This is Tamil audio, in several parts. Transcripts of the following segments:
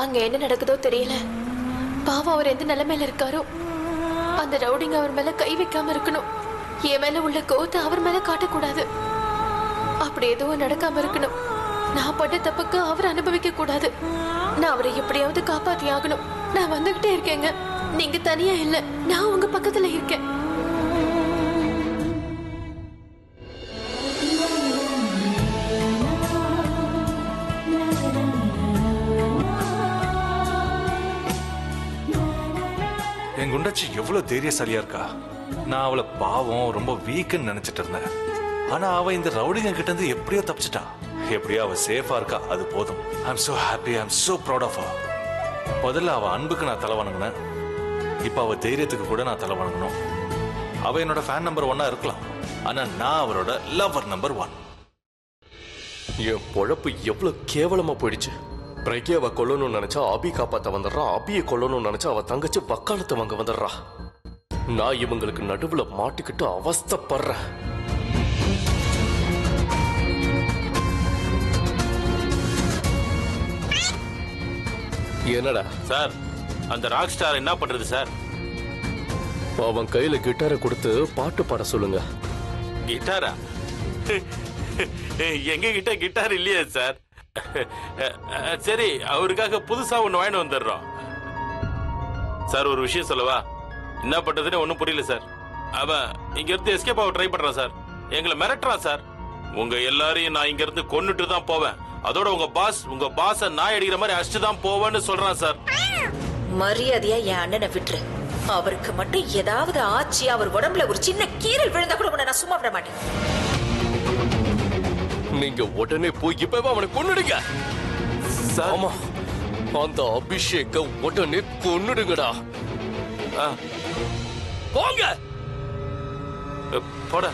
அங்க என்ன நடக்குதோ தெரியல பாவம் அவர் எந்த நிலைமையில இருக்காரோ அந்த ரவுடிங்க அவர் மேல கை வைக்காம இருக்கணும் என் மேல உள்ள கோத்தை அவர் மேல காட்டக்கூடாது அப்படி எதுவும் நடக்காம இருக்கணும் நான் பட்ட தப்புக்கு அவர் அனுபவிக்க கூடாது நான் அவரை எப்படியாவது காப்பாத்தி ஆகணும் நான் வந்துகிட்டே இருக்கேங்க நீங்க தனியா இல்ல நான் உங்க பக்கத்துல இருக்கேன் என் குண்டச்சி எவ்வளவு தைரியசாலியா இருக்கா நான் அவளை பாவம் ரொம்ப வீக்குன்னு நினைச்சிட்டு இருந்தேன் ஆனா அவ இந்த ரவுடிங்க கிட்ட இருந்து எப்படியோ தப்பிச்சிட்டா எப்படியோ அவ சேஃபா இருக்கா அது போதும் I am so happy I am so proud of her முதல்ல அவ அன்புக்கு நான் தலை வணங்கினேன் இப்ப அவ தைரியத்துக்கு கூட நான் தலை வணங்கணும் அவ என்னோட ஃபேன் நம்பர் ஒன்னா இருக்கலாம் ஆனா நான் அவரோட லவர் நம்பர் ஒன் என் பொழப்பு எவ்வளவு கேவலமா போயிடுச்சு பிரக்யாவை கொல்லணும்னு நினைச்சா அபி காப்பாத்த வந்துடுறா அபியை கொல்லணும்னு நினைச்சா அவ தங்கச்சி வக்காலத்து வாங்க வந்துடுறா நான் இவங்களுக்கு நடுவுல மாட்டிக்கிட்டு அவஸ்தைப்படுறேன் என்னடா சார் அந்த ராக் ஸ்டார் என்ன பண்றது சார் அவன் கையில கிட்டாரை கொடுத்து பாட்டு பாட சொல்லுங்க கிட்டாரா எங்க கிட்ட கிட்டார் இல்லையே சார் சரி அவருக்காக புதுசா ஒண்ணு வாங்கிட்டு வந்துடுறோம் சார் ஒரு விஷயம் சொல்லவா என்ன பண்றதுன்னு ஒண்ணும் புரியல சார் அவன் இங்க இருந்து எஸ்கேப் ஆக ட்ரை பண்றான் சார் எங்களை மிரட்டுறான் சார் உங்க எல்லாரையும் நான் இங்க இருந்து கொன்னுட்டு தான் போவேன் அதோட உங்க பாஸ் உங்க பாஸ நாய் அடிக்கிற மாதிரி அடிச்சுட்டு தான் போவேன்னு சொல்றான் சார் மரியாதையா என் அண்ணனை விட்டுரு அவருக்கு மட்டும் ஏதாவது ஆச்சு அவர் உடம்புல ஒரு சின்ன கீரல் விழுந்தா கூட உன்னை நான் சும்மா விட மாட்டேன் நீங்க உடனே போய் இப்பவே அவனை கொன்னுடுங்க சார் ஆமா அந்த அபிஷேக்க உடனே கொன்னுடுங்கடா ஆ, போங்க போட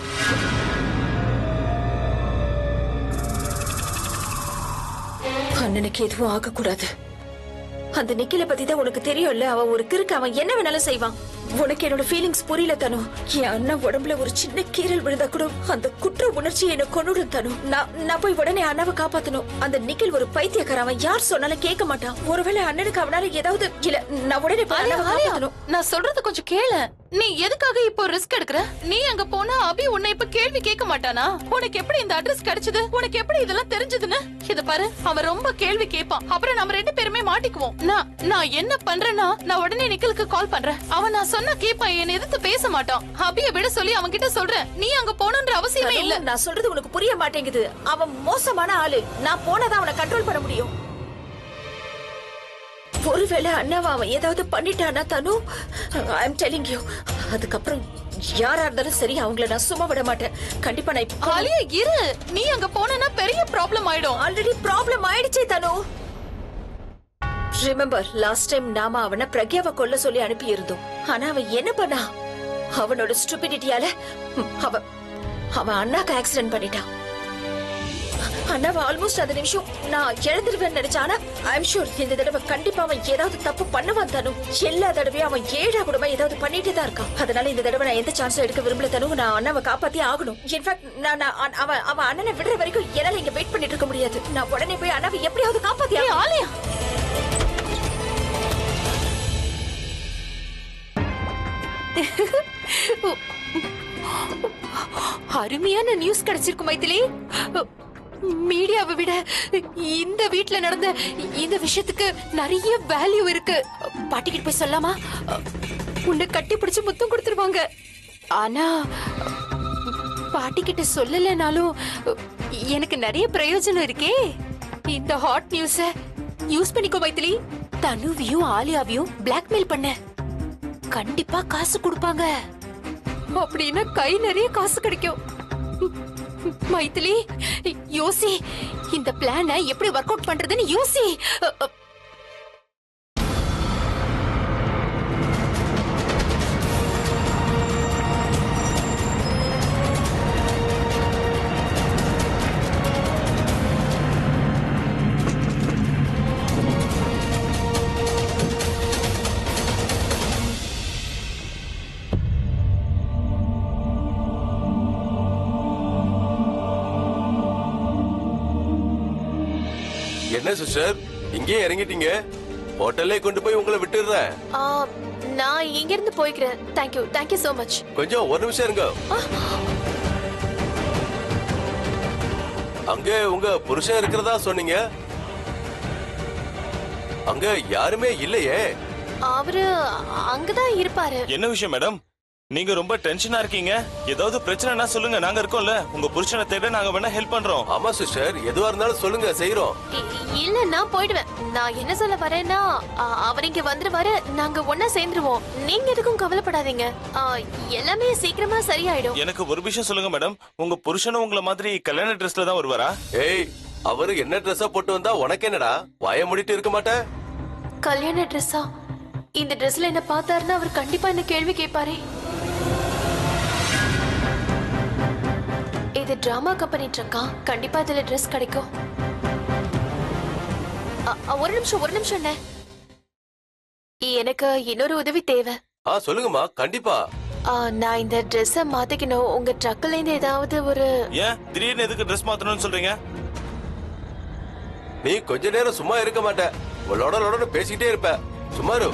அண்ணனுக்கு எதுவும் ஆகக்கூடாது அந்த நிக்கில பத்தி தான் உனக்கு தெரியும்ல அவன் ஒரு கிறுக்கு அவன் என்ன வேணாலும் செய்வான் உனக்கு என்னோட ஃபீலிங்ஸ் புரியல தனு என் அண்ணன் உடம்புல ஒரு சின்ன கீரல் விழுந்தா கூட அந்த குற்ற உணர்ச்சி என்ன கொண்டுடும் தனு நான் நான் போய் உடனே அண்ணாவை காப்பாத்தணும் அந்த நிக்கில் ஒரு பைத்தியக்கார அவன் யார் சொன்னாலும் கேட்க மாட்டான் ஒருவேளை அண்ணனுக்கு அவனால ஏதாவது இல்ல நான் உடனே போய் ஆலியா, அண்ணாவை ஆலியா, காப்பாத்தணும் நான் சொல்றது கொஞ்சம் கேளு நீ எதுக்காக இப்போ ரிஸ்க் எடுக்கற நீ அங்க போனா அபி உன்னை இப்ப கேள்வி கேட்க மாட்டானா உனக்கு எப்படி இந்த அட்ரஸ் கிடைச்சது உனக்கு எப்படி இதெல்லாம் தெரிஞ்சதுன்னு இத பாரு அவன் ரொம்ப கேள்வி கேட்பான் அப்புறம் நம்ம ரெண்டு பேருமே மாட்டிக்குவோம் நான் நான் என்ன பண்றேன்னா நான் உடனே நிக்கலுக்கு கால் பண்றேன் அவன் நான் சொன்னா கேட்பான் என்னை எதிர்த்து பேச மாட்டான் அபிய விட சொல்லி அவன் கிட்ட சொல்றேன் நீ அங்க போகணுன்ற அவசியமே இல்ல தனு, நான் சொல்றது உனக்கு புரிய மாட்டேங்குது அவன் மோசமான ஆளு நான் போனாதான் அவனை கண்ட்ரோல் பண்ண முடியும் ஒருவேளை அண்ணாவை அவன் ஏதாவது பண்ணிட்டானா தனு ஐ எம் டெலிங் யூ அதுக்கப்புறம் யாரா இருந்தாலும் சரி அவங்கள நான் சும்மா விட மாட்டேன் கண்டிப்பா நான் இப்போ ஆலியா இரு நீ அங்க போனா பெரிய ப்ராப்ளம் ஆயிடும் ஆல்ரெடி ப்ராப்ளம் ஆயிடுச்சே தனு ரிமெம்பர் லாஸ்ட் டைம் நாம அவனை பிரக்யாவை கொல்ல சொல்லி அனுப்பி இருந்தோம் ஆனா அவன் என்ன பண்ணா அவனோட ஸ்டூபிடிட்டியால அவன் அவன் அண்ணாக்கு ஆக்சிடென்ட் பண்ணிட்டான் அண்ணாவை ஆல்மோஸ்ட் அந்த நிமிஷம் நான் இழந்துருவேன் நினைச்சேன் ஆனா ஐம் ஷூர் இந்த தடவை கண்டிப்பா அவன் ஏதாவது தப்பு பண்ணுவான் தனு எல்லா தடவையும் அவன் ஏழா கூடமா ஏதாவது பண்ணிட்டே தான் இருக்கான் அதனால இந்த தடவை நான் எந்த சான்ஸும் எடுக்க விரும்பல தனு நான் அண்ணாவை காப்பாத்தி ஆகணும் இன்ஃபேக்ட் நான் நான் அவன்- அவன் அவன் அண்ணனை விடுற வரைக்கும் என்னால இங்க வெயிட் பண்ணிட்டு இருக்க முடியாது நான் உடனே போய் அண்ணாவை எப்படியாவது காப்பாத்தி ஏய், ஆகணும். ஆலியா அருமையான நியூஸ் கிடைச்சிருக்கு மைதிலி மீடியாவை விட இந்த வீட்ல நடந்த இந்த விஷயத்துக்கு நிறைய வேல்யூ இருக்கு பாட்டிக்கிட்ட போய் சொல்லாமா உன்னை கட்டி பிடிச்சு முத்தம் கொடுத்துருவாங்க ஆனா பாட்டிக்கிட்ட சொல்லலைனாலும் எனக்கு நிறைய பிரயோஜனம் இருக்கே இந்த ஹாட் நியூஸ யூஸ் பண்ணிக்கோ மைதிலி தனுவையும் ஆலியாவையும் பிளாக்மெயில் பண்ண கண்டிப்பா காசு கொடுப்பாங்க அப்படின்னா கை நிறைய காசு கிடைக்கும் மைதிலி யோசி இந்த பிளான எப்படி ஒர்க் அவுட் பண்றதுன்னு யோசி அ, அ, என்ன சிஸ்டர் இங்கேயே இறங்கிட்டீங்க ஹோட்டல்லே கொண்டு போய் உங்களை விட்டுடுறேன் ஆ, நான் இங்க இருந்து போய்க்கிறேன் தேங்க்யூ தேங்க்யூ so மச் கொஞ்சம் ஒரு நிமிஷம் இருங்க அங்க உங்க புருஷன் இருக்கிறதா சொன்னீங்க அங்க யாருமே இல்லையே அவரு அங்கதான் இருப்பாரு என்ன விஷயம் மேடம் நீங்க ரொம்ப டென்ஷனா இருக்கீங்க ஏதாவது பிரச்சனைனா சொல்லுங்க நாங்க இருக்கோம்ல உங்க புருஷனை தேட நாங்க வேணா ஹெல்ப் பண்றோம் ஆமா சிஸ்டர் எதுவா இருந்தாலும் சொல்லுங்க செய்யறோம் இ- இல்ல நான் போயிடுவேன் நான் என்ன சொல்ல வரேன்னா ஆ, அவர் இங்க வந்துருவாரு நாங்க ஒன்னா சேர்ந்துருவோம் நீங்க எதுக்கும் கவலைப்படாதீங்க ஆ, எல்லாமே சீக்கிரமா சரியாயிடும் எனக்கு ஒரு விஷயம் சொல்லுங்க மேடம் உங்க புருஷனும் உங்களை மாதிரி கல்யாண ட்ரெஸ்ல தான் வருவாரா ஏய் அவரு என்ன ட்ரெஸ்ஸா போட்டு வந்தா உனக்கு என்னடா வாய மூடிட்டு இருக்க மாட்ட கல்யாண ட்ரெஸ்ஸா இந்த ட்ரெஸ்ல என்ன பார்த்தாருன்னா அவர் கண்டிப்பா என்ன கேள்வி கேட்பாரே இது டிராமா கம்பெனி ட்ரக்கா கண்டிப்பா இதுல ட்ரெஸ் கிடைக்கும் அ, அ, ஒரு நிமிஷம் ஒரு நிமிஷம் என்ன எனக்கு இன்னொரு உதவி தேவை ஆ சொல்லுங்கம்மா கண்டிப்பா ஆ, நான் இந்த ட்ரெஸ்ஸ மாத்திக்கணும் உங்க ட்ரக்ல இருந்து ஏதாவது ஒரு ஏன் திடீர்னு எதுக்கு ட்ரெஸ் மாத்தணும்னு சொல்றீங்க நீ கொஞ்ச நேரம் சும்மா இருக்க மாட்ட உங்களோட லோட பேசிக்கிட்டே இருப்ப சும்மா இரு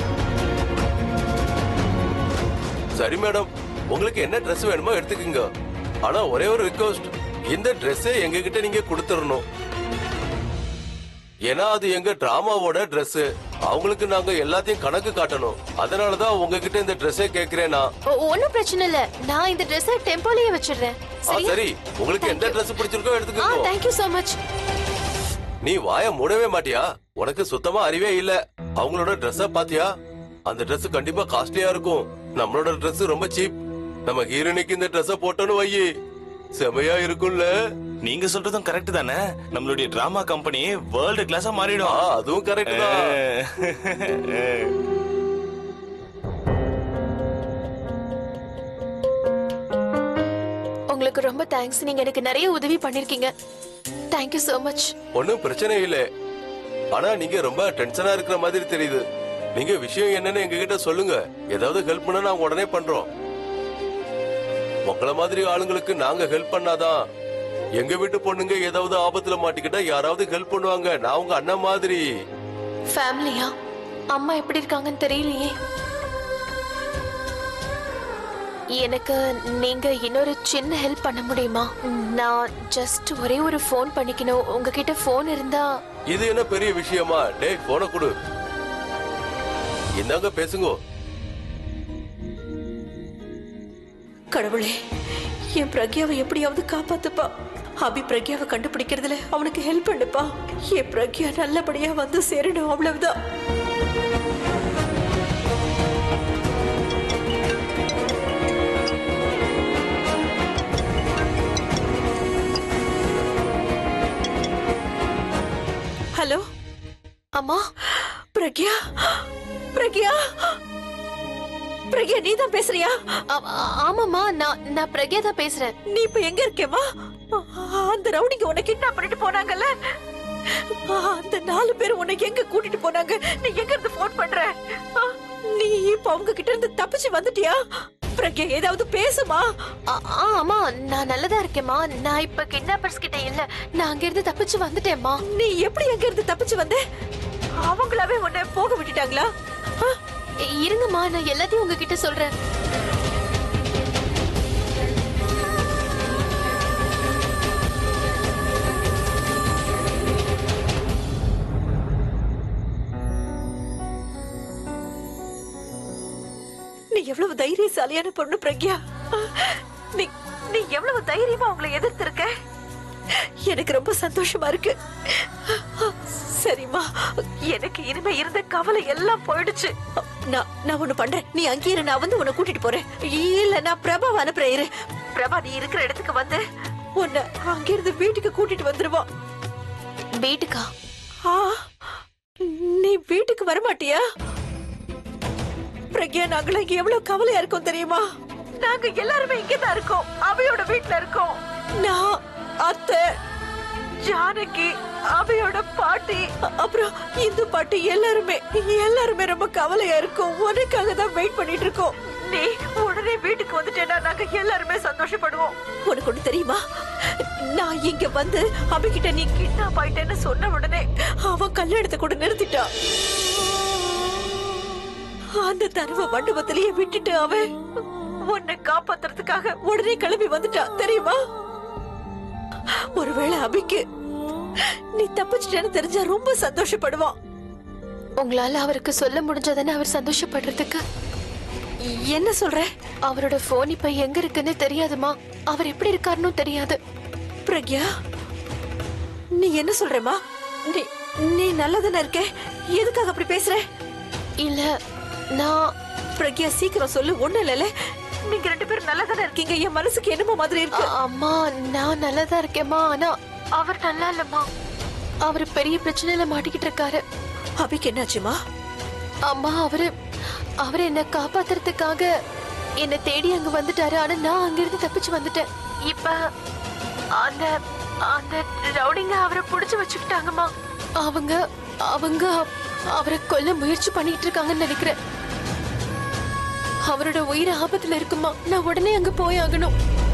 சரி மேடம் உங்களுக்கு என்ன Dress வேணுமோ எடுத்துக்கோங்க ஆனா ஒரே ஒரு ரிக்வஸ்ட் இந்த Dress எங்க கிட்ட நீங்க கொடுத்துடணும் ஏன்னா அது எங்க டிராமாவோட Dress அவங்களுக்கு நாங்க எல்லாத்தையும் கணக்கு காட்டணும் அதனாலதான் உங்ககிட்ட இந்த Dress-ஐ கேக்குறேன் நான் ஒ- ஒண்ணும் பிரச்சனை இல்ல நான் இந்த ட்ரெஸ்ஸ டெம்போலயே வச்சிடுறேன் ஆ, சரியா சரி உங்களுக்கு எந்த Dress பிடிச்சிருக்கோ ஆ எடுத்துக்கோங்க தேங்க்யூ so மச் நீ வாய மூடவே மாட்டியா உனக்கு சுத்தமா அறிவே இல்ல அவங்களோட Dress-அ பாத்தியா அந்த Dress கண்டிப்பா காஸ்ட்லியா இருக்கும் நம்மளோட Dress ரொம்ப சீப் நம்ம ஹீரோனிக்கு இந்த Dress-அ போட்டோன்னு வையி செமையா இருக்கும்ல நீங்க சொல்றதும் கரெக்ட் தானே நம்மளுடைய டிராமா கம்பெனி வேர்ல்டு கிளாஸா ஆ, மாறிடும் அதுவும் கரெக்ட் தான் உங்களுக்கு ரொம்ப தேங்க்ஸ் நீங்க எனக்கு நிறைய உதவி பண்ணிருக்கீங்க தேங்க்யூ so மச் ஒன்னும் பிரச்சனை இல்ல ஆனா நீங்க ரொம்ப டென்ஷனா இருக்கிற மாதிரி தெரியுது நீங்க விஷயம் என்னன்னு எங்க கிட்ட சொல்லுங்க ஏதாவது ஹெல்ப் பண்ணா நாங்க உடனே பண்றோம் உங்கள மாதிரி ஆளுங்களுக்கு நாங்க ஹெல்ப் பண்ணாதான் எங்க வீட்டு பொண்ணுங்க ஏதாவது ஆபத்துல மாட்டிக்கிட்டா யாராவது ஹெல்ப் பண்ணுவாங்க நான் உங்க அண்ணன் மாதிரி ஃபேமிலியா அம்மா எப்படி இருக்காங்கன்னு தெரியலையே எனக்கு நீங்க இன்னொரு சின்ன ஹெல்ப் பண்ண முடியுமா நான் ஜஸ்ட் ஒரே ஒரு ஃபோன் பண்ணிக்கணும் உங்ககிட்ட ஃபோன் இருந்தா இது என்ன பெரிய விஷயமா டேய் போன கொடு இந்தாங்க பேசுங்க கடவுளே என் பிரக்யாவை எப்படியாவது காப்பாத்துப்பா அபி பிரக்யாவை கண்டுபிடிக்கிறதுல அவனுக்கு ஹெல்ப் பண்ணுப்பா என் பிரக்யா நல்லபடியா வந்து சேரணும் அவ்வளவுதான் ஹலோ அம்மா பிரக்யா பிரக்யா பிரக்யா நீ தான் பேசுறியா ஆ- ஆ- ஆமாம்மா நான் நான் பிரக்யா தான் பேசுறேன் நீ இப்ப எங்க இருக்கேமா அந்த ரவுடிங்க உன்னை கிட்னாப் பண்ணிட்டு போனாங்கல்ல அந்த நாலு பேர் உன்னை எங்க கூட்டிட்டு போனாங்க நீ எங்க இருந்து போன் பண்ற ஆ, நீ இப்ப அவங்க கிட்ட இருந்து தப்பிச்சு வந்துட்டியா பிரக்யா ஏதாவது பேசுமா ஆ- ஆ, அம்மா நான் நல்லதா இருக்கேம்மா நான் இப்ப கிட்னாப்பர்ஸ் கிட்ட இல்ல நான் அங்க இருந்து தப்பிச்சு வந்துட்டேம்மா நீ எப்படி எங்க இருந்து தப்பிச்சு வந்த அவங்களாவே உன்னை போக விட்டுட்டாங்களா ஆ, இ- இருங்கம்மா நான் எல்லாத்தையும் உங்ககிட்ட சொல்றேன் நீ எவ்வளவு தைரியசாலியான பொண்ணு பிரக்யா நீ நீ எவ்வளவு தைரியமா அவங்களை எதிர்த்திருக்க எனக்கு ரொம்ப சந்தோஷமா இருக்கு சரிம்மா எனக்கு இனிமே இருந்த கவலை எல்லாம் போயிடுச்சு நான் நான் ஒண்ணு பண்றேன் நீ அங்கே இரு நான் வந்து உன்னை கூட்டிட்டு போறேன் இல்ல நான் பிரபாவை அனுப்புறேன் இரு பிரபா நீ இருக்கிற இடத்துக்கு வந்து உன்னை அங்கிருந்து வீட்டுக்கு கூட்டிட்டு வந்துருவான் வீட்டுக்கா ஆ, நீ வீட்டுக்கு வர மாட்டியா பிரக்யா நாங்கள இங்க எவ்வளவு கவலையா இருக்கோம் தெரியுமா நாங்க எல்லாருமே இங்கதான் இருக்கோம் அவையோட வீட்ல இருக்கோம் நான் அத்தை ஜானகி அவையோட பாட்டி அ- அப்புறம் இந்து பாட்டி எல்லாருமே எல்லாருமே ரொம்ப கவலையா இருக்கோம் உனக்காக தான் வெயிட் பண்ணிட்டு இருக்கோம் நீ உடனே வீட்டுக்கு வந்துட்டேன்னா நாங்க எல்லாருமே சந்தோஷப்படுவோம் உனக்கு ஒண்ணு தெரியுமா நான் இங்க வந்து அவகிட்ட நீ கிட்னாப் ஆயிட்டேன்னு சொன்ன உடனே அவன் கல்யாணத்தை கூட நிறுத்திட்டான் அந்த தருவ மண்டபத்திலேயே விட்டுட்டு அவன் உன்னை காப்பாத்துறதுக்காக உடனே கிளம்பி வந்துட்டான் தெரியுமா ஒருவேளை அபிக்கு நீ தப்பிச்சிட்டேன்னு தெரிஞ்சா ரொம்ப சந்தோஷப்படுவான் உங்களால அவருக்கு சொல்ல முடிஞ்சதானே அவர் சந்தோஷப்படுறதுக்கு என்ன சொல்ற அவரோட போன் இப்ப எங்க இருக்குன்னு தெரியாதுமா அவர் எப்படி இருக்காருன்னு தெரியாது பிரக்யா நீ என்ன சொல்றேமா நீ நீ நல்லதானே இருக்க எதுக்காக அப்படி பேசுற இல்ல நான் பிரக்யா சீக்கிரம் சொல்லு ஒண்ணு இல்லல நீங்க ரெண்டு பேரும் நல்லதானே இருக்கீங்க என் மனசுக்கு என்னமோ மாதிரி இருக்கு அ- அம்மா நான் நல்லாதான் இருக்கேம்மா ஆனா அவர் நல்லா இல்லம்மா அவர் பெரிய பிரச்சனையில மாட்டிக்கிட்டு இருக்காரு அபிக்கு என்னாச்சுமா அம்மா அவரு அவரு என்ன காப்பாத்துறதுக்காக என்ன தேடி அங்க வந்துட்டாரு ஆனா நான் அங்கிருந்து தப்பிச்சு வந்துட்டேன் இப்ப அந்த அந்த ரவுடிங்க அவரை புடிச்சு வச்சுக்கிட்டாங்கம்மா அவங்க அவங்க அவரை கொல்ல முயற்சி பண்ணிட்டு இருக்காங்கன்னு நினைக்கிறேன் அவரோட உயிர் ஆபத்துல இருக்குமா நான் உடனே அங்க போய் ஆகணும்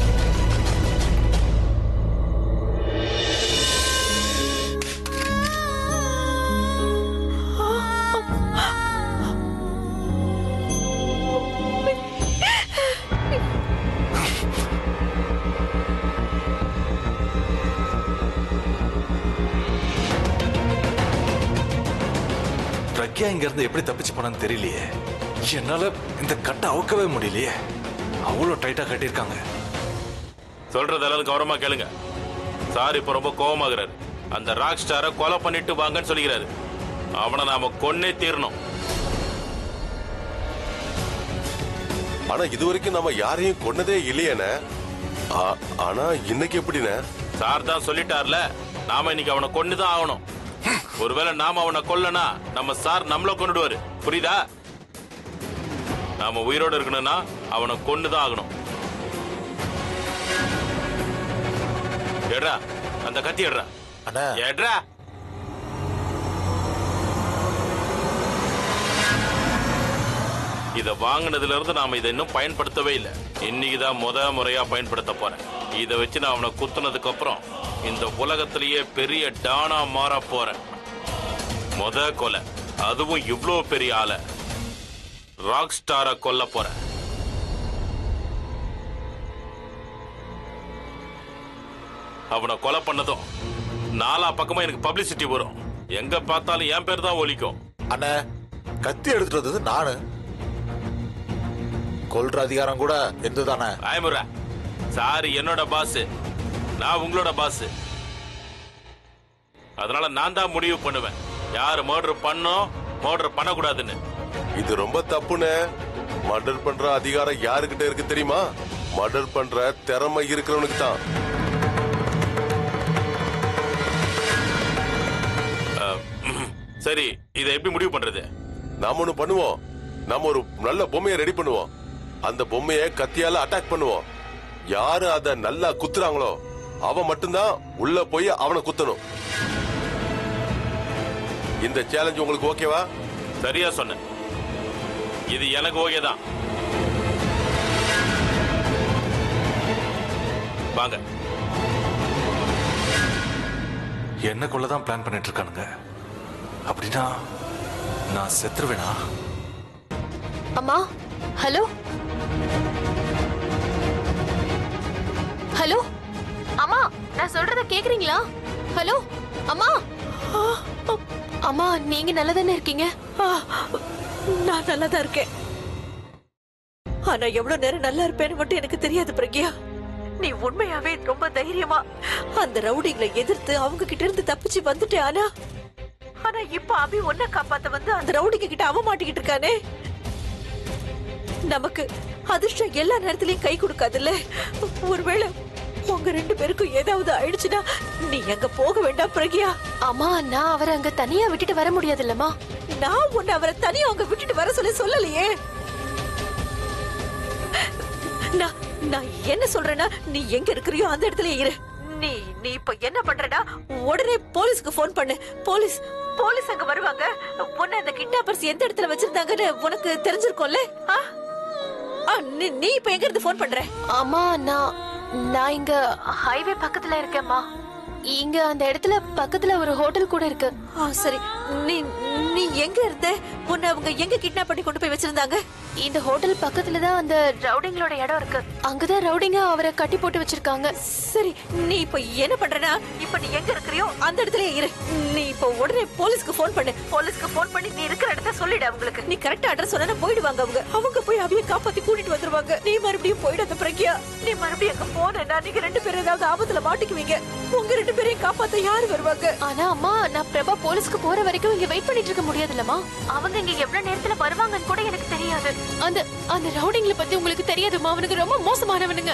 பிரக்யா இங்க இருந்து எப்படி தப்பிச்சு போனான்னு தெரியலையே என்னால இந்த கட்டை அவுக்கவே முடியலையே அவ்வளோ டைட்டா கட்டியிருக்காங்க சொல்றது எல்லாரும் கவனமா கேளுங்க சார் இப்ப ரொம்ப கோவமாகிறாரு அந்த ராக் ஸ்டாரை கொலை பண்ணிட்டு வாங்கன்னு சொல்லிக்கிறாரு அவனை நாம கொன்னே தீரணும் ஆனா இது வரைக்கும் நம்ம யாரையும் கொன்னதே இல்லையேண்ணே ஆ- ஆனா இன்னைக்கு எப்படிண்ணே சார் தான் சொல்லிட்டார்ல நாம இன்னைக்கு அவனை கொண்டு தான் ஆகணும் ஒருவேளை நாம அவனை கொல்லனா நம்ம சார் நம்மள கொண்டுடுவாரு புரியுதா நாம உயிரோட இருக்கணும்னா அவனை கொண்டு தான் ஆகணும் எடுறா அந்த கத்தி எடுறா அண்ணா எடுறா இத வாங்கினதுல இருந்து நாம இதை இன்னும் பயன்படுத்தவே இல்லை இன்னைக்கு தான் முத முறையா பயன்படுத்த போறேன் இதை வச்சு நான் அவனை குத்துனதுக்கு அப்புறம் இந்த உலகத்திலேயே பெரிய டானா மாற போறேன் முத கொலை அதுவும் இவ்ளோ பெரிய ஆள ராக் ஸ்டாரை கொல்ல போறேன் அவனை கொலை பண்ணதும் நாலா பக்கமா எனக்கு பப்ளிசிட்டி வரும் எங்க பார்த்தாலும் என் பேர் தான் ஒலிக்கும் அண்ணா கத்தி எடுத்துட்டு வந்தது நானு கொல்ற அதிகாரம் கூட எந்த தானே ஆயமுரா சார் என்னோட பாஸ் நான் உங்களோட பாஸ் அதனால நான் தான் முடிவு பண்ணுவேன் யார் மர்டர் பண்ணோம் மர்டர் பண்ணக்கூடாதுன்னு இது ரொம்ப தப்புண்ணே மர்டர் பண்ற அதிகாரம் யாருக்கிட்ட இருக்கு தெரியுமா மர்டர் பண்ற திறமை இருக்கிறவனுக்கு தான் அஹ், சரி இதை எப்படி முடிவு பண்றது நாம ஒண்ணு பண்ணுவோம் நாம ஒரு நல்ல பொம்மையை ரெடி பண்ணுவோம் அந்த பொம்மையை கத்தியால அட்டாக் பண்ணுவோம் யாரு அத நல்லா குத்துறாங்களோ அவன் மட்டும்தான் உள்ள போய் அவனை குத்தணும் இந்த சேலஞ்ச் உங்களுக்கு ஓகேவா சரியா சொன்ன இது எனக்கு ஓகே தான் வாங்க என்ன கொள்ள தான் பிளான் பண்ணிட்டு இருக்கானுங்க அப்படின்னா நான் செத்துருவேனா அம்மா ஹலோ ஹலோ அம்மா நான் சொல்றத கேக்குறீங்களா ஹலோ அம்மா அம்மா நீங்க நல்லா தானே இருக்கீங்க ஆ, நான் நல்லா தான் இருக்கேன் ஆனா எவ்வளவு நேரம் நல்லா இருப்பேன்னு மட்டும் எனக்கு தெரியாது பிரக்யா நீ உண்மையாவே ரொம்ப தைரியமா அந்த ரவுடிங்களை எதிர்த்து அவங்க கிட்ட இருந்து தப்பிச்சு வந்துட்டே ஆனா ஆனா இப்ப அபி ஒன்ன காப்பாத்த வந்து அந்த ரவுடிங்க கிட்ட அவ மாட்டிக்கிட்டு இருக்கானே நமக்கு அதிர்ஷ்டம் எல்லா நேரத்திலயும் கை கொடுக்காதுல்ல ஒருவேளை உங்க ரெண்டு பேருக்கும் ஏதாவது ஆயிடுச்சுன்னா நீ அங்க போக வேண்டாம் பிரக்யா அம்மா நான் அவரை அங்க தனியா விட்டுட்டு வர முடியாதுல்லம்மா நான் உன்னை அவரை தனியா அவங்க விட்டுட்டு வர சொல்லி சொல்லலையே நான் நான் என்ன சொல்றேன்னா நீ எங்க இருக்கிறியோ அந்த இடத்துல இரு நீ நீ இப்ப என்ன பண்றனா உடனே போலீஸ்க்கு ஃபோன் பண்ணு போலீஸ் போலீஸ் அங்க வருவாங்க உன்னை அந்த கிட்னாப்பர்ஸ் எந்த இடத்துல வச்சிருந்தாங்கன்னு உனக்கு தெரிஞ்சிருக்கும்ல ஆ? ஆ, நீ நீ இப்ப எங்க இருந்து ஃபோன் பண்ற அம்மா நான் நான் இங்க ஹைவே பக்கத்துல இருக்கேம்மா இங்க அந்த இடத்துல பக்கத்துல ஒரு ஹோட்டல் கூட இருக்கு ஆ சரி நீ நீ எங்க இருந்த உன்னை அவங்க எங்க கிட்னாப் பண்ணி கொண்டு போய் வச்சிருந்தாங்க இந்த ஹோட்டல் பக்கத்துல தான் அந்த ரவுடிங்களோட இடம் இருக்கு அங்கதான் ரவுடிங்க அவரை கட்டி போட்டு வச்சிருக்காங்க சரி நீ இப்ப என்ன பண்றனா இப்ப நீ எங்க இருக்கிறியோ அந்த இடத்துல இரு நீ இப்ப உடனே போலீஸ்க்கு ஃபோன் பண்ணு போலீஸ்க்கு ஃபோன் பண்ணி நீ இருக்கிற இடத்த சொல்லிடு அவங்களுக்கு நீ கரெக்டா அட்ரஸ் சொன்னா போயிடுவாங்க அவங்க அவங்க போய் அவைய காப்பாத்தி கூட்டிட்டு வந்துருவாங்க நீ மறுபடியும் போயிடாத பிரக்யா நீ மறுபடியும் அங்க போனா நீங்க ரெண்டு பேரும் ஏதாவது ஆபத்துல மாட்டிக்குவீங்க உங்க ரெண்டு பேரையும் காப்பாத்த யாரு வருவாங்க ஆனா அம்மா நான் பிரபா போலீஸ்க்கு போற வரைக்கும் இங்க வெயிட் பண்ணிட்டு இருக்க முடியாதுல்லம்மா அவங்க இங்க எவ்வளவு நேரத்துல வருவாங்கன்னு கூட எனக்கு தெரியாது அந்த அந்த ரவுடிங்களை பத்தி உங்களுக்கு தெரியாதுமா அவனுக்கு ரொம்ப மோசமானவனுங்க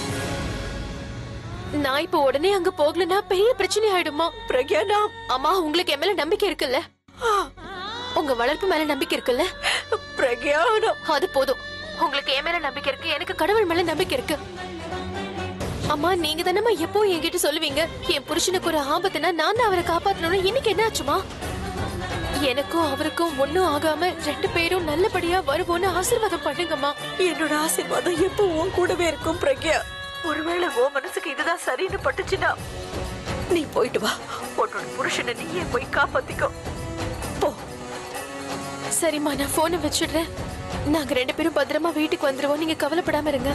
நான் இப்ப உடனே அங்க போகலன்னா பெரிய பிரச்சனை ஆயிடுமா பிரக்யா நான் அம்மா உங்களுக்கு என் மேல நம்பிக்கை இருக்குல்ல உங்க வளர்ப்பு மேல நம்பிக்கை இருக்குல்ல பிரக்யா நான் அது போதும் உங்களுக்கு என் மேல நம்பிக்கை இருக்கு எனக்கு கடவுள் மேல நம்பிக்கை இருக்கு அம்மா நீங்க தானம்மா எப்போ என்கிட்ட சொல்லுவீங்க என் புருஷனுக்கு ஒரு ஆபத்துனா நான் தான் அவரை காப்பாத்தணும்னு இன்னைக்கு என்ன ஆச்சுமா எனக்கும் அவருக்கும் ஒண்ணும் ஆகாம ரெண்டு பேரும் நல்லபடியா வருவோம்னு ஆசீர்வாதம் பண்ணுங்கம்மா என்னோட ஆசீர்வாதம் எப்போ உன் கூடவே இருக்கும் பிரக்யா ஒருவேளை உன் மனசுக்கு இதுதான் சரின்னு பட்டுச்சுன்னா நீ போயிட்டு வா உன்னோட புருஷனை நீயே போய் காப்பாத்திக்கோ போ சரிம்மா நான் போனை வச்சிடுறேன் நாங்க ரெண்டு பேரும் பத்திரமா வீட்டுக்கு வந்துருவோம் நீங்க கவலைப்படாம இருங்க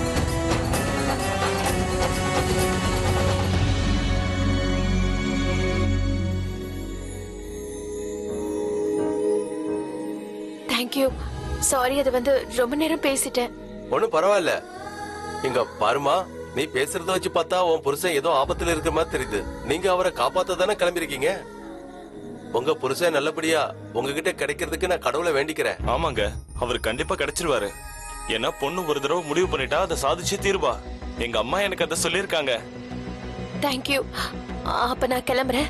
தேங்க்யூ சாரி அது வந்து ரொம்ப நேரம் பேசிட்டேன் ஒண்ணும் பரவாயில்ல இங்க பாருமா நீ பேசுறத வச்சு பார்த்தா உன் புருஷன் ஏதோ ஆபத்துல இருக்கிற மாதிரி தெரியுது நீங்க அவரை காப்பாத்த தானே கிளம்பிருக்கீங்க உங்க புருஷன் நல்லபடியா உங்ககிட்ட கிடைக்கிறதுக்கு நான் கடவுளை வேண்டிக்கிறேன் ஆமாங்க அவர் கண்டிப்பா கிடைச்சிருவாரு ஏன்னா பொண்ணு ஒரு தடவை முடிவு பண்ணிட்டா அதை சாதிச்சே தீருவா எங்க அம்மா எனக்கு அதை சொல்லியிருக்காங்க தேங்க்யூ அப்ப நான் கிளம்புறேன்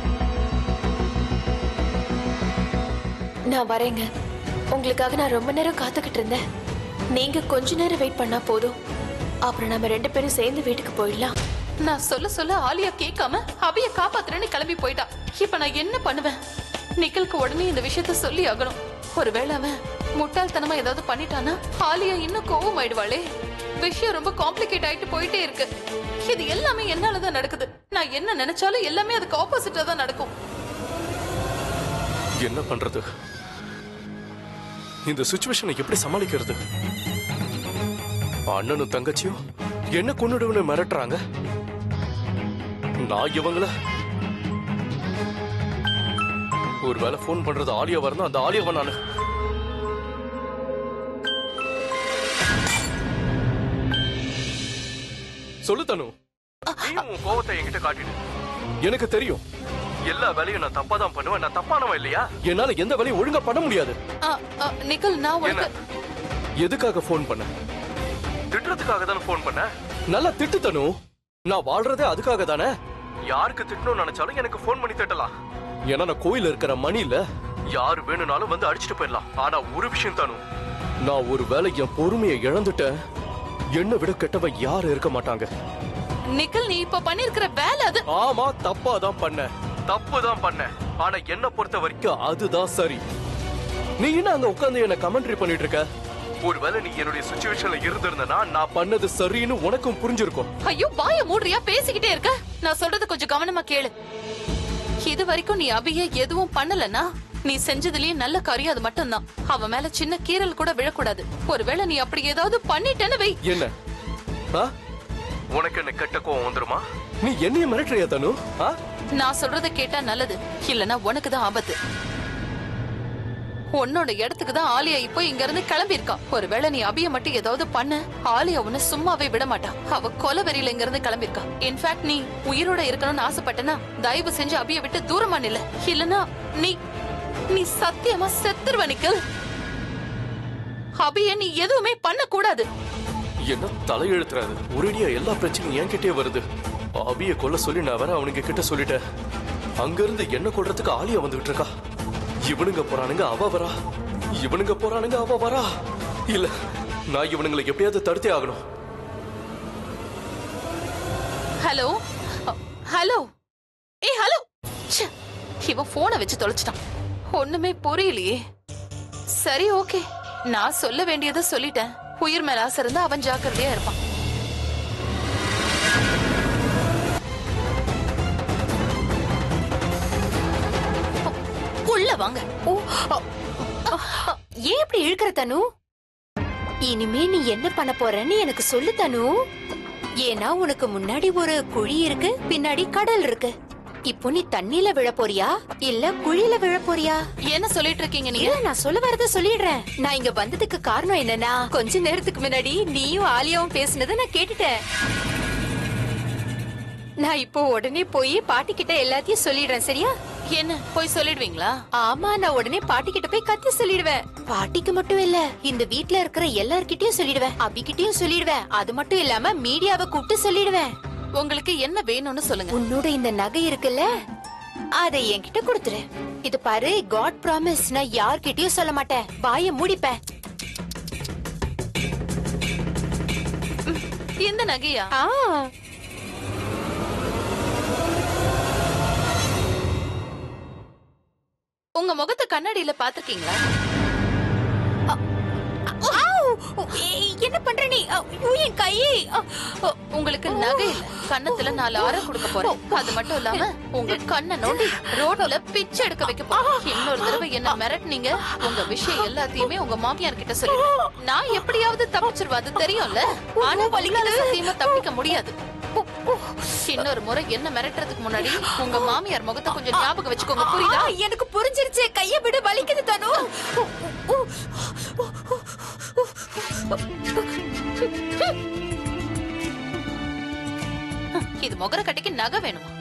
நான் வரேங்க உங்களுக்காக நான் ரொம்ப நேரம் காத்துக்கிட்டு இருந்தேன் நீங்க கொஞ்ச நேரம் வெயிட் பண்ணா போதும் அப்புறம் நம்ம ரெண்டு பேரும் சேர்ந்து வீட்டுக்கு போயிடலாம் நான் சொல்ல சொல்ல ஆலியா கேட்காம அபிய காப்பாத்துறேன்னு கிளம்பி போயிட்டா இப்ப நான் என்ன பண்ணுவேன் நிக்கலுக்கு உடனே இந்த விஷயத்த சொல்லி ஆகணும் ஒருவேளை அவன் முட்டாள்தனமா ஏதாவது பண்ணிட்டானா ஆலியா இன்னும் கோவம் ஆயிடுவாளே விஷயம் ரொம்ப காம்ப்ளிகேட் ஆயிட்டு போயிட்டே இருக்கு இது எல்லாமே என்னாலதான் நடக்குது நான் என்ன நினைச்சாலும் எல்லாமே அதுக்கு ஆப்போசிட்டா தான் நடக்கும் என்ன பண்றது இந்த சுச்சுவேஷனை எப்படி சமாளிக்கிறது அண்ணனும் தங்கச்சியும் என்ன கொண்டுடுவனு மிரட்டுறாங்க நான் இவங்கள ஒருவேளை ஃபோன் பண்றது ஆலியா வரணும் அந்த ஆலியாவை நானு சொல்லு தனு நீயும் உன் கோவத்தை என்கிட்ட காட்டிடு எனக்கு தெரியும் எல்லா வேலையும் நான் தப்பா தான் பண்ணுவேன் நான் தப்பானவன் இல்லையா என்னால எந்த வேலையும் ஒழுங்கா பண்ண முடியாது ஆ, ஆ, நிக்கல் நான் என்ன உனக்கு எதுக்காக ஃபோன் பண்ண திட்டுறதுக்காக தானே ஃபோன் பண்ண நல்லா திட்டு தனு நான் வாழ்றதே அதுக்காக தானே யாருக்கு திட்டணும்னு நினைச்சாலும் எனக்கு ஃபோன் பண்ணி திட்டலாம் ஏன்னா நான் கோயில இருக்கிற மணி இல்ல யாரு வேணும்னாலும் வந்து அடிச்சுட்டு போயிடலாம் ஆனா ஒரு விஷயம் தானு நான் ஒரு வேளை என் பொறுமையை இழந்துட்டேன் என்னை விட கெட்டவன் யாரும் இருக்க மாட்டாங்க நிக்கல் நீ இப்ப பண்ணிருக்கிற வேலை அது ஆமா தப்பா தான் பண்ண தப்பு தான் பண்ண ஆனா என்ன பொறுத்த வரைக்கும் அதுதான் சரி நீ என்ன அங்க உட்கார்ந்து என்ன கமெண்ட்ரி பண்ணிட்டு இருக்க ஒருவேளை நீ என்னுடைய சுச்சுவேஷன்ல இருந்திருந்தனா நான் பண்ணது சரின்னு உனக்கும் புரிஞ்சிருக்கும் ஐயோ வாய மூடுறியா பேசிக்கிட்டே இருக்க நான் சொல்றது கொஞ்சம் கவனமா கேளு இது வரைக்கும் நீ அபிய எதுவும் பண்ணலனா நீ செஞ்சதுலயே நல்ல காரியம் அது மட்டும்தான் அவன் மேல சின்ன கீறல் கூட விழக்கூடாது ஒருவேளை நீ அப்படி ஏதாவது பண்ணிட்டேன்னு வை என்ன ஆ? உனக்கு என்ன கெட்ட கோவம் வந்துருமா நீ என்னைய மிரட்டுறியா தனு ஆ? நான் சொல்றத கேட்டா நல்லது இல்லனா உனக்கு தான் ஆபத்து உன்னோட இடத்துக்கு தான் ஆலியா இப்போ இங்க இருந்து கிளம்பி இருக்கா ஒருவேளை நீ அபிய மட்டும் ஏதாவது பண்ண ஆலியா உன்னை சும்மாவே விட மாட்டா அவ கொலை வெறியில இங்க இருந்து கிளம்பி இருக்கா இன்ஃபேக்ட் நீ உயிரோட இருக்கணும்னு ஆசைப்பட்டனா தயவு செஞ்சு அபிய விட்டு தூரமா நில்ல இல்லனா நீ நீ சத்தியமா செத்துருவ நிக்கல் அபிய நீ எதுவுமே பண்ண கூடாது என்ன தலையெழுத்துறாது ஒரேடியா எல்லா பிரச்சனையும் என்கிட்டயே வருது அபிய கொல்ல சொல்லி நான் வேற அவனுங்க கிட்ட சொல்லிட்டேன் அங்க இருந்து என்ன கொல்றதுக்கு ஆலியா வந்துகிட்டு இருக்கா இவனுங்க போறானுங்க அவ வரா இவனுங்க போறானுங்க அவ வரா இல்ல நான் இவனுங்களை எப்படியாவது தடுத்தே ஆகணும் ஹலோ ஹலோ ஏய் ஹலோ ச்சே, இவன் போனை வச்சு தொலைச்சிட்டான் ஒண்ணுமே புரியலையே சரி ஓகே நான் சொல்ல வேண்டியதை சொல்லிட்டேன் உயிர் மேல ஆசை இருந்தா அவன் ஜாக்கிரதையா இருப்பான் உள்ள வாங்க ஓ அ, அ, அ, ஏன் இப்படி இழுக்கிற தனு இனிமே நீ என்ன பண்ண போறன்னு எனக்கு சொல்லு தனு ஏன்னா உனக்கு முன்னாடி ஒரு குழி இருக்கு பின்னாடி கடல் இருக்கு இப்போ நீ தண்ணில விழ போறியா இல்ல குழியில விழ போறியா என்ன சொல்லிட்டு இருக்கீங்க நீங்க இல்ல நான் சொல்ல வரத சொல்லிடுறேன் நான் இங்க வந்ததுக்கு காரணம் என்னன்னா கொஞ்ச நேரத்துக்கு முன்னாடி நீயும் ஆலியாவும் பேசுனதை நான் கேட்டுட்டேன் நான் இப்போ உடனே போய் பாட்டி கிட்ட எல்லாத்தையும் சொல்லிடுறேன் சரியா என்ன போய் சொல்லிடுவீங்களா ஆமா நான் உடனே பாட்டி கிட்ட போய் கத்தி சொல்லிடுவேன் பாட்டிக்கு மட்டும் இல்ல இந்த வீட்ல இருக்கிற எல்லார்கிட்டயும் சொல்லிடுவேன் அபிகிட்டயும் சொல்லிடுவேன் அது மட்டும் இல்லாம மீடியாவை கூப்பிட்டு சொல்லிடுவேன் உங்களுக்கு என்ன வேணும்னு சொல்லுங்க உன்னோட இந்த நகை இருக்குல்ல அதை என்கிட்ட கொடுத்துரு இது பாரு காட் ப்ராமிஸ் நான் யார்கிட்டயும் சொல்ல மாட்டேன் வாய மூடிப்பேன் இந்த நகையா ஆ உங்க முகத்தை கண்ணாடியில பாத்திருக்கீங்களா ஆவ்! ஏய், என்ன பண்ற நீ ஐயோ, என் கையே அ, அ, உங்களுக்கு நகை இல்ல கண்ணத்துல நாலு ஆரம் கொடுக்க போறேன் அது மட்டும் இல்லாம உங்க கண்ணை நோண்டி ரோட்ல பிச்சை எடுக்க வைக்க போறேன் இன்னொரு தடவை என்ன மிரட்டுனீங்க உங்க விஷயம் எல்லாத்தையுமே உங்க மாமியார் கிட்ட சொல்லி நான் எப்படியாவது தப்பிச்சிருவா அது தெரியும்ல ஆனா வலிக்காத சத்தியமா தப்பிக்க முடியாது இன்னொரு முறை என்ன மிரட்டுறதுக்கு முன்னாடி உங்க மாமியார் முகத்தை கொஞ்சம் ஞாபகம் வச்சுக்கோங்க புரியுதா ஆ, எனக்கு புரிஞ்சிருச்சு கைய விடு வலிக்குது தனு இது முகர கட்டிக்கு நகை வேணுமா